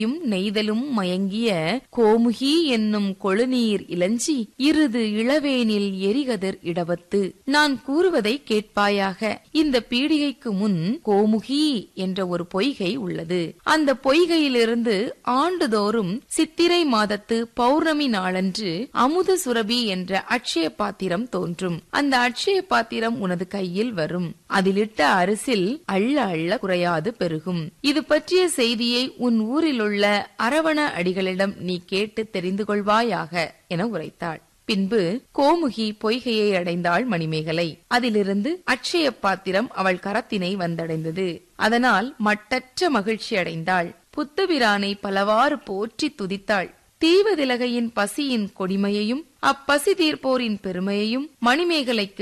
யும் நெய்தலும் மயங்கிய கோமுகி என்னும் கொழுநீர் இளஞ்சி இருது இளவேனில் எரிகதிர் இடவத்து நான் கூறுவதை கேட்பாயாக இந்த பீடிகைக்கு முன் கோமுகி என்ற ஒரு பொய்கை உள்ளது அந்த பொய்கையிலிருந்து ஆண்டுதோறும் சித்திரை மாதத்து பௌர்ணமி நாளன்று அமுத சுரபி என்ற அட்சய பாத்திரம் தோன்றும் அந்த அட்சய பாத்திரம் உனது கையில் வரும் அதிலிட்ட அரிசில் அள்ள அள்ள குறையாது பெருகும் இது பற்றிய செய்தியை உன் ஊரிலுள்ள அரவண அடிகளிடம் நீ கேட்டு தெரிந்து கொள்வாயாக என உரைத்தாள் பின்பு கோமுகி பொய்கையை அடைந்தாள் மணிமேகலை அதிலிருந்து அட்சய பாத்திரம் அவள் கரத்தினை வந்தடைந்தது அதனால் மட்டற்ற மகிழ்ச்சி அடைந்தாள் புத்தபிரானை பலவாறு போற்றி துதித்தாள் தீவதிலகையின் பசியின் கொடிமையையும் அப்பசி தீர்ப்போரின் பெருமையையும் மணிமேகலைக்கு